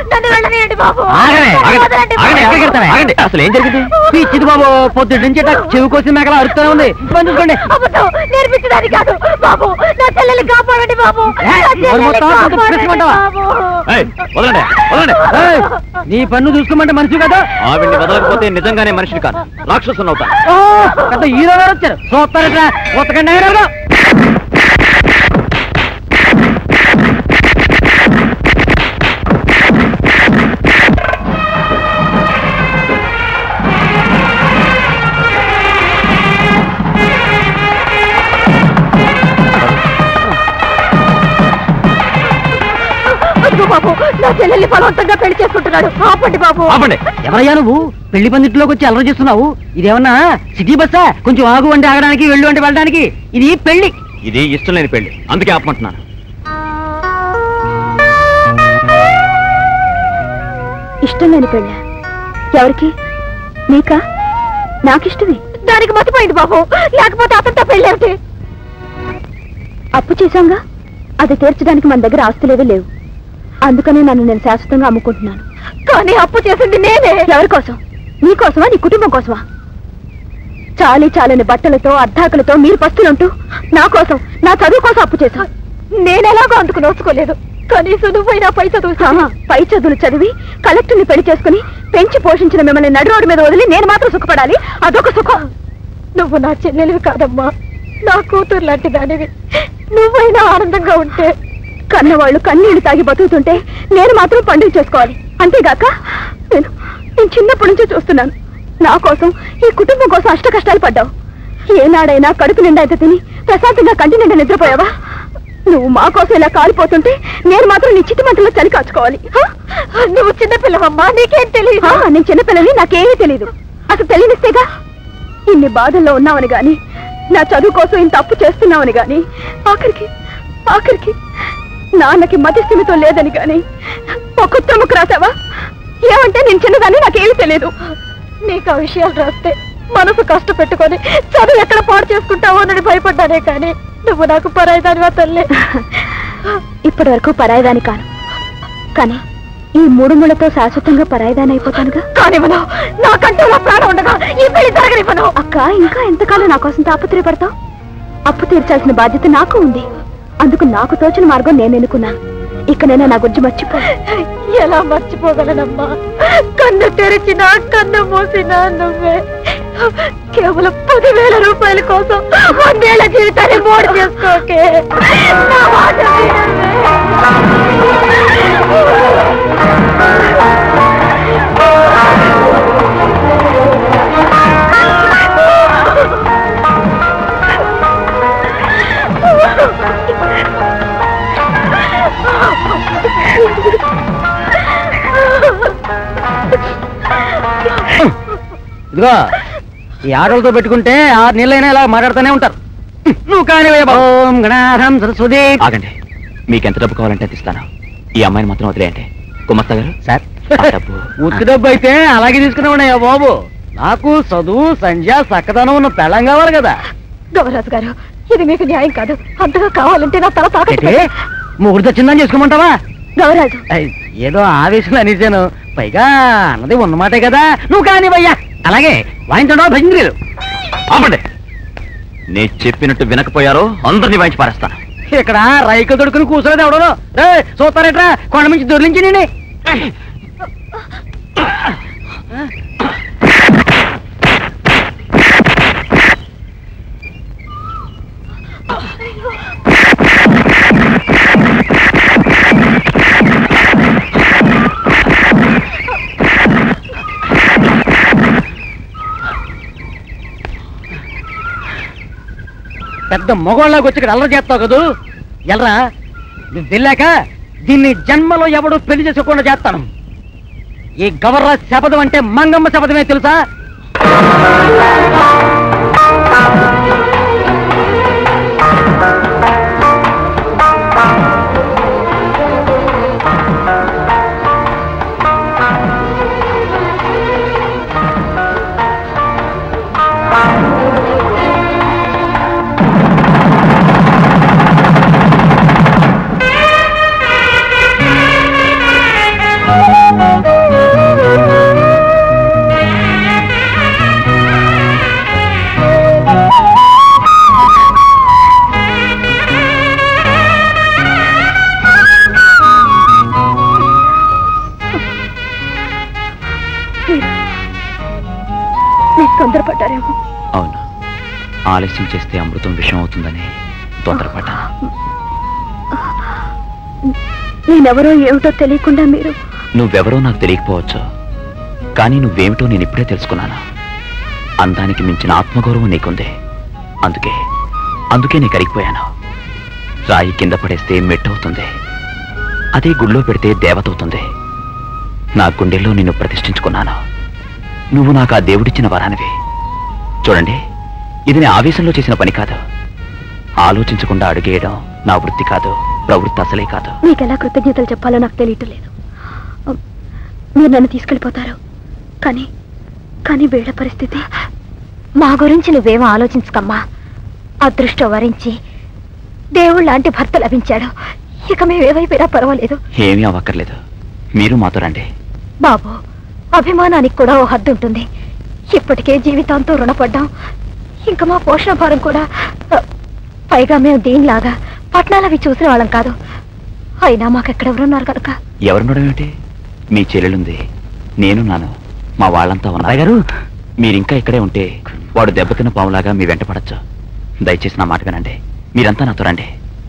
నన్ను వెళ్ళనియండి బాబు ఆగండి, నన్ను ఆగండి, వదలండి బాబు. ఆగండి, ఎక్కడికి వెళ్తావే? ఆగండి అసలు ఏం జరిగింది పిచ్చిది బాబు పొద్దుటి నుంచి ఇట్లా చెవి కోసి మేకలా అరుస్తూనే ఉంది పని చూసుకోండి అబద్ధం నేర్పించడానికి కాదు బాబు నా చెల్లెల్ని కాపాడండి బాబు ఏ, నా నోరు చెల్లెల్ని మొత్తం అంతా కాపాడండి పిసిమంటావా? బాబు. ఏయ్, వదలండి వదలండి ఏయ్, నీ పన్ను చూసుకోమంటే మనిషి కదా ఆవిడ్ని వదలకపోతే నిజంగానే మనిషిని కాదు రాక్షసుని అవుతాను ఓ, పెద్ద హీరో గారు వచ్చారు చూస్తారట్రా ఉతకండి ఆయన అదిగో బాబు నా చెల్లెల్ని బలవంతంగా పెళ్లి చేసుకుంటున్నాడు ఆపండి బాబు ఆపండి ఎవరయ్యా నువ్వు పెళ్లి పందిట్లోకి వచ్చి అలర చేస్తున్నావు ఇదేమన్నా సిటీ బస్సా కొంచెం ఆగు అంటే ఆగడానికి వెళ్ళు అంటే వెళ్ళడానికి ఇది పెళ్లి ఇది ఇష్టం లేని పెళ్లి అందుకే ఆపమంటున్నాను ఇష్టం లేని పెళ్ళ ఎవరికి నీకా నాకిష్టమే దానికి మతిపోయింది బాబు లేకపోతే అతనితో పెళ్ళేమిటి అప్పు చేశాంగా అది తీర్చడానికి మన దగ్గర ఆస్తులేవీ లేవు అందుకనే నన్ను నేను శాశ్వతంగా అమ్ముకుంటున్నాను కానీ అప్పు చేసింది నేనే ఎవరి కోసం నీ కోసమా నీ కుటుంబం కోసమా చాలి చాలని బట్టలతో అద్దాకులతో మీరు పస్తులుంటూ నా కోసం నా చదువు కోసం అప్పు చేశా నేనెలాగో అందుకు నోచుకోలేదు కనీసం నువ్వైనా పై చదువులు పై చదువులు చదివి కలెక్టర్ని పెళ్లి చేసుకుని పెంచి పోషించిన మిమ్మల్ని నడు రోడ్డు మీద వదిలి నేను మాత్రం సుఖపడాలి అదొక సుఖం నువ్వు నా చెల్లెలివి కాదమ్మా నా కూతురు లాంటి దానివి నువ్వైనా ఆనందంగా ఉంటే కన్నవాళ్ళు కన్నీళ్లు తాగి బతుకుతుంటే నేను మాత్రం పండుగ చేసుకోవాలి అంతేగాక నేను నేను చిన్నప్పటి నుంచే చూస్తున్నాను నా కోసం ఈ కుటుంబం కోసం అష్ట కష్టాలు పడ్డావు ఏనాడైనా కడుపు నిండా అయితే తిని ప్రశాంతంగా కంటి నిండా నిద్రపోయావా నువ్వు మా కోసం ఇలా కాలిపోతుంటే నేను మాత్రం నీ చిట్టి మంటలో చలి కాచుకోవాలి నువ్వు చిన్నపిల్లవమ్మా నీకేం తెలియదు నేను చిన్నపిల్లని నాకేమీ తెలియదు అసలు తెలియనిస్తేగా ఇన్ని బాధల్లో ఉన్నావని గాని నా చదువు కోసం ఇంత అప్పు చేస్తున్నావని గాని ఆఖరికి ఆఖరికి నాన్నకి మతి స్థిమితం లేదని గాని ఒక ఉత్తరముకు రాసావా ఏమంటే నేను చిన్నదాన్ని నాకేమీ తెలియదు నీకు ఆ విషయాలు రాస్తే మనసు కష్టపెట్టుకొని చదువు ఎక్కడ పాడు చేసుకుంటావో అని భయపడ్డానే కానీ నువ్వు నాకు పరాయిదానివా తల్లి ఇప్పటి వరకు పరాయిదాని కాను కానీ ఈ మూడు ముళ్ళతో శాశ్వతంగా పరాయిదాని అయిపోతానుగా కానివ్వను నాకంటూ నా ప్రాణం ఉండగా ఈ పెళ్లి జరగనివ్వను అక్క ఇంకా ఎంతకాలం నా కోసం తాపత్రయపడతావు అప్పు తీర్చాల్సిన బాధ్యత నాకు ఉంది అందుకు నాకు తోచిన మార్గం నేను ఎన్నుకున్నాను ఇక నేను నా గురించి మర్చిపో ఎలా మర్చిపోగలనమ్మా కన్ను తెరిచినా కన్ను మూసినా నువ్వే కేవలం పదివేల రూపాయల కోసం వందేళ్ల జీవితాన్ని మోడు చేసుకోకే నా మాట ఇదిగో ఈ ఆటలతో పెట్టుకుంటే ఆరు నెలలైనా ఇలా మాట్లాడుతూనే ఉంటారు నువ్వు కానీ ఓం గణాధం సరస్వతి ఆగండి మీకు ఎంత డబ్బు కావాలంటే అది ఇస్తాను ఈ అమ్మాయిని మాత్రం వదిలేయండి గుమస్తా గారు సార్ ఆ డబ్బు ఉత్తి డబ్బు అయితే అలాగే తీసుకున్నావునయ్యా బాబు నాకు చదువు సంధ్య చక్కదనం ఉన్న పెళ్ళం కావాలి కదా గౌరాజు గారు ఇది మీకు న్యాయం కాదు అంతగా కావాలంటే నా తల తాకట్టు అయితే ముగ్గురు వచ్చిందని చేసుకోమంటావా గౌరాజు ఐ, ఏదో ఆవేశంలో అనేసాను పైగా అన్నది ఉన్నమాటే కదా నువ్వు కానివయ్యా అలాగే వాయించడం భజంత్రీలు ఆపండి నేను చెప్పినట్టు వినకపోయారో అందరినీ వాయించి పారేస్తాను ఇక్కడ రైక దొడుకుని కూర్చోలేదు ఎవడను రే చూస్తారేట్రా కొండ నుంచి దొర్లించి నేను పెద్ద మొగోళ్ళకి వచ్చి ఇక్కడ అల్లరి చేస్తావు కదూ ఎల్రా నువ్వు వెళ్ళాక దీన్ని జన్మలో ఎవడు పెళ్లి చేసుకోకుండా చేస్తాను ఈ గవర్ర శపథం అంటే మంగమ్మ శపథమే తెలుసా మీరు తొందరపడ్డారేమో అవును ఆలస్యం చేస్తే అమృతం విషం అవుతుందని తొందరపడ్డాను నేనెవరో ఏమిటో తెలియకుండా మీరు నువ్వెవరో నాకు తెలియకపోవచ్చు కానీ నువ్వేమిటో నేను ఇప్పుడే తెలుసుకున్నాను అందానికి మించిన ఆత్మగౌరవం నీకుంది అందుకే అందుకే నేను కరిగిపోయాను రాయి కింద పడేస్తే మెట్టవుతుంది అదే గుళ్ళో పెడితే దేవత అవుతుంది నా గుండెల్లో నిన్ను ప్రతిష్ఠించుకున్నాను నువ్వు నాకు ఆ దేవుడిచ్చిన వరానివి చూడండి ఇది నేను ఆవేశంలో చేసిన పని కాదు ఆలోచించకుండా అడుగేయడం నా వృత్తి కాదు ప్రవృత్తి అసలే కాదు మీకు ఎలా కృతజ్ఞతలు చెప్పాలో నాకు తెలియటం లేదు మీరు నన్ను తీసుకెళ్ళిపోతారు కానీ కానీ వీళ్ళ పరిస్థితి మా గురించి నువ్వేమో ఆలోచించకమ్మా అదృష్టం వరించి దేవుడు లాంటి భర్త లభించాడు ఇక మేమేవైపోయినా పర్వాలేదు ఏమీ అవ్వక్కర్లేదు మీరు మాతో రండి బాబు అభిమానానికి కూడా ఓ హద్దు ఉంటుంది ఇప్పటికే జీవితాంతో రుణపడ్డాం ఇంకా మా పోషణ భారం కూడా అ, పైగా మేము దీనిలాగా పట్నాలవి చూసిన వాళ్ళం కాదు అయినా మాకెక్కడెవరున్నారు కనుక ఎవరుండడం ఏమిటి మీ చెల్లెలుంది నేను నాను మా వాళ్ళంతా ఉన్నారు గారు మీరింకా ఇక్కడే ఉంటే వాడు దెబ్బతిన్న పాములాగా మీ వెంట పడచ్చు దయచేసి నా మాట వినండి మీరంతా నాతో రండి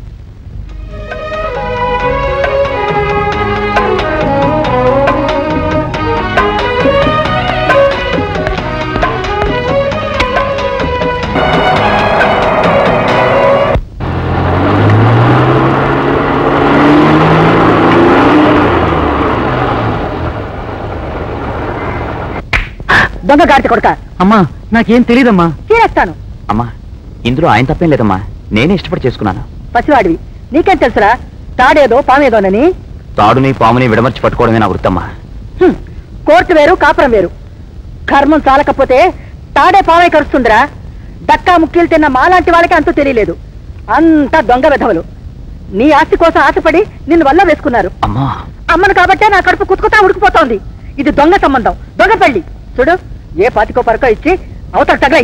దొంగ గాడిత కొడక అమ్మా నాకేం తెలియదమ్మా తీరేస్తాను అమ్మా ఇందులో ఆయన తప్పేం లేదమ్మా నేనే ఇష్టపడి చేసుకున్నాను పసివాడివి నీకేం తెలుసురా తాడేదో పామేదోనని తాడుని పాముని విడమర్చి పట్టుకోవడమే నా వృత్తమ్మా హ్మ్. కోర్టు వేరు కాపురం వేరు కర్మం చాలకపోతే తాడే పావై కరుస్తుందిరా దక్కా ముక్కీలు తిన్న మాలాంటి వాళ్ళకి అంతూ తెలియలేదు అంతా దొంగ విధవలు నీ ఆస్తి కోసం ఆశపడి నిన్ను వల్ల వేసుకున్నారు అమ్మా అమ్మను కాబట్టే నా కడుపు కుతుకుతా ఉడికిపోతోంది ఇది దొంగ సంబంధం దొంగ పెళ్లి చూడు ఏ పాతికో పరకో ఇచ్చి అవతల తగలై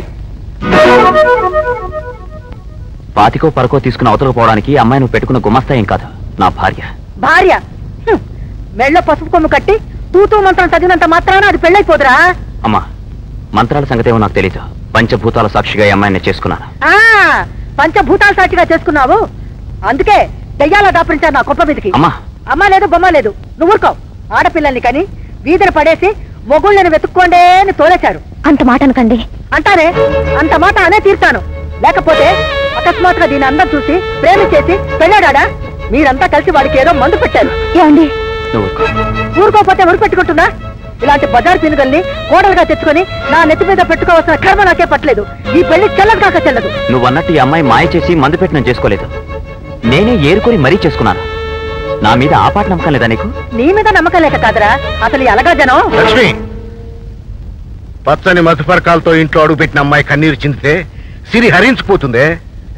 పాతికో పరకో తీసుకుని అవతలకు పోవడానికి అమ్మాయి నువ్వు పెట్టుకున్న గుమస్తా ఏం కాదు నా భార్య భార్య హ్మ్. మెళ్ళో పసుపు కొమ్ము కట్టి తూతూ మంత్రం చదివినంత మాత్రాన అది పెళ్ళైపోదురా అమ్మా మంత్రాల సంగతేమో నాకు తెలీదు పంచభూతాల సాక్షిగా ఈ అమ్మాయిని చేసుకున్నాను ఆ పంచభూతాల సాక్షిగా చేసుకున్నావు అందుకే దెయ్యాల దాపరించారు నా కుప్ప మీదకి అమ్మా అమ్మ లేదు బొమ్మ లేదు నువ్వు ఊరుకో ఆడపిల్లల్ని కని వీధిని పడేసి మొగుళ్ళని వెతుక్కోండే అని తోలేశారు అంత మాట అనకండి అంటానే అంత మాట అనే తీర్తాను లేకపోతే అకస్మాత్తుగా దీని అందం చూసి ప్రేమించేసి పెళ్ళాడా మీరంతా కలిసి వాడికి ఏదో మందు పెట్టారు ఏమండి నువ్వు ఊరుకో. ఊరుకోపోతే ఊరు పెట్టుకుంటున్నా ఇలాంటి బజార్ పినుగల్ని కోడలుగా తెచ్చుకొని నా నెత్తి మీద పెట్టుకోవాల్సిన కర్మ నాకే పట్టలేదు ఈ పెళ్లి చెల్లదు కాక చెల్లదు నువ్వు అన్నట్టు ఈ అమ్మాయి మాయ చేసి మందు పెట్టి నేను చేసుకోలేదు నేనే ఏరుకొని మరీ చేసుకున్నాను నా మీద ఆ పాట నమ్మకం లేదా నీకు నీ మీద నమ్మకం లేక కాదురా అసలు ఈ అలగా జనం లక్ష్మి పచ్చని మధుపరకాలతో ఇంట్లో అడుగుపెట్టిన అమ్మాయి కన్నీరు చిందితే సిరి హరించిపోతుందే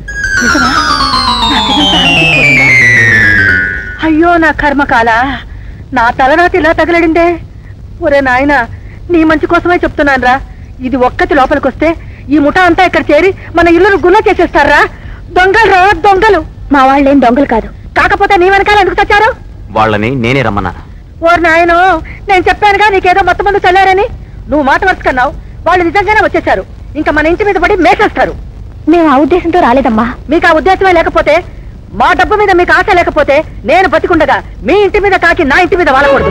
అయ్యో నా కర్మకాల నా తలరాతి ఇలా తగలడిందే ఒరే నాయన నీ మంచి కోసమే చెప్తున్నానురా ఇది ఒక్కటి లోపలికొస్తే ఈ ముఠా అంతా ఇక్కడ చేరి మన ఇల్లును గుల్ల చేసేస్తారా దొంగలు రా దొంగలు మా వాళ్ళేం దొంగలు కాదు కాకపోతే నీ వెనకాల ఎందుకు తెచ్చారు వాళ్ళని నేనే రమ్మన్నాను ఓరు నాయనో నేను చెప్పానుగా నీకేదో మొత్తం మంది చల్లారని నువ్వు మాట వరుసకన్నావు వాళ్ళు నిజంగానే వచ్చేసారు ఇంకా మన ఇంటి మీద పడి మేసేస్తారు మేము ఆ ఉద్దేశంతో రాలేదమ్మా మీకు ఆ ఉద్దేశమే లేకపోతే మా డబ్బు మీద మీకు ఆశ లేకపోతే నేను బతికుండగా మీ ఇంటి మీద కాకి నా ఇంటి మీద వాలకూడదు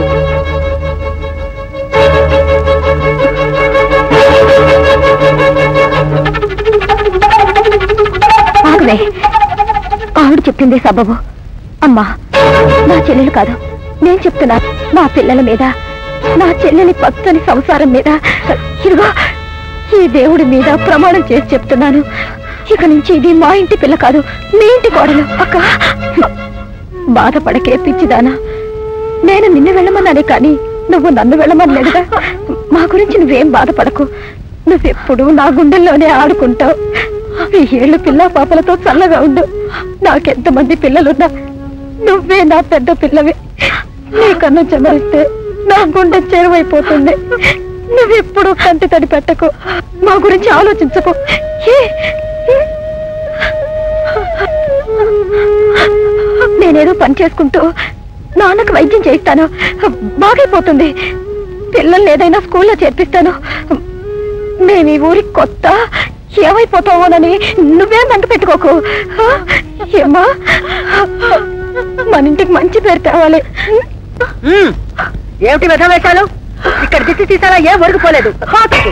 ఆగవే ఆవిడ చెప్పింది సబబు అమ్మా నా చెల్లెలు కాదు నేను చెప్తున్నా నా పిల్లల మీద నా చెల్లెలి పచ్చని సంసారం మీద ఇదిగో ఈ దేవుడి మీద ప్రమాణం చేసి చెప్తున్నాను ఇక నుంచి ఇది మా ఇంటి పిల్ల కాదు మీ ఇంటి కోడలు అక్క బాధపడకే పిచ్చిదానా నేను నిన్ను వెళ్ళమన్నానే కానీ నువ్వు నన్ను వెళ్ళమనలేదుగా మా గురించి నువ్వేం బాధపడకు నువ్వెప్పుడు నా గుండెల్లోనే ఆడుకుంటావు ఈ ఏళ్ళు పిల్ల పాపలతో చల్లగా ఉండు నాకెంతమంది పిల్లలున్నా నువ్వే నా పెద్ద పిల్లవి నీ కన్ను చెమరిస్తే నా గుండె చెరువైపోతుంది నువ్వెప్పుడు కంటి తడి పెట్టకు మా గురించి ఆలోచించకు ఏ? నేనేదో పని చేసుకుంటూ నాన్నకు వైద్యం చేయిస్తాను బాగైపోతుంది పిల్లల్ని ఏదైనా స్కూల్లో చేర్పిస్తాను మేము ఈ ఊరికి కొత్త ఏమైపోతావోనని నువ్వేం దంట పెట్టుకోకు ఆ? ఏమ్మా మన ఇంటికి మంచి పేరు తేవాలి ఏమిటి విధ వేశాలు ఇక్కడ దిక్కు తీసారా ఏం ఒరిగిపోలేదు హాస్కి